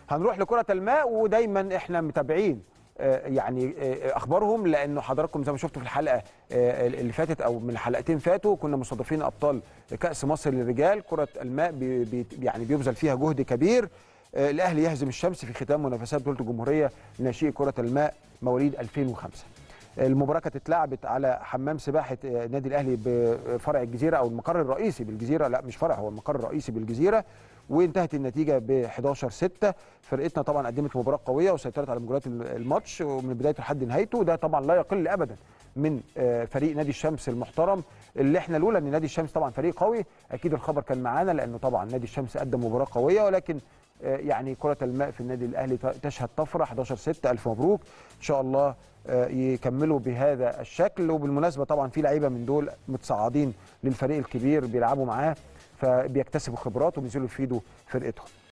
هنروح لكره الماء ودايما احنا متابعين آه، يعني آه، اخبارهم لانه حضراتكم زي ما شفتوا في الحلقه آه، اللي فاتت او من حلقتين فاتوا كنا مستضيفين ابطال كاس مصر للرجال كره الماء بي بي يعني بيبذل فيها جهد كبير آه، الاهلي يهزم الشمس في ختام منافسات بطوله الجمهوريه لناشئي كره الماء مواليد 2005 المباراه كانت اتلعبت على حمام سباحه آه، نادي الاهلي بفرع الجزيره او المقر الرئيسي بالجزيره لا مش فرع هو المقر الرئيسي بالجزيره وانتهت النتيجه ب 11 6 فرقتنا طبعا قدمت مباراه قويه وسيطرت على مجريات الماتش ومن بدايته لحد نهايته ده طبعا لا يقل ابدا من آه، فريق نادي الشمس المحترم اللي احنا لولا ان نادي الشمس طبعا فريق قوي اكيد الخبر كان معانا لانه طبعا نادي الشمس قدم مباراه قويه ولكن آه، يعني كره الماء في النادي الاهلي تشهد طفره 11 6 الف مبروك ان شاء الله آه، يكملوا بهذا الشكل وبالمناسبه طبعا في لعيبه من دول متصاعدين للفريق الكبير بيلعبوا معاه فبيكتسبوا خبرات وبينزلوا يفيدوا فرقتهم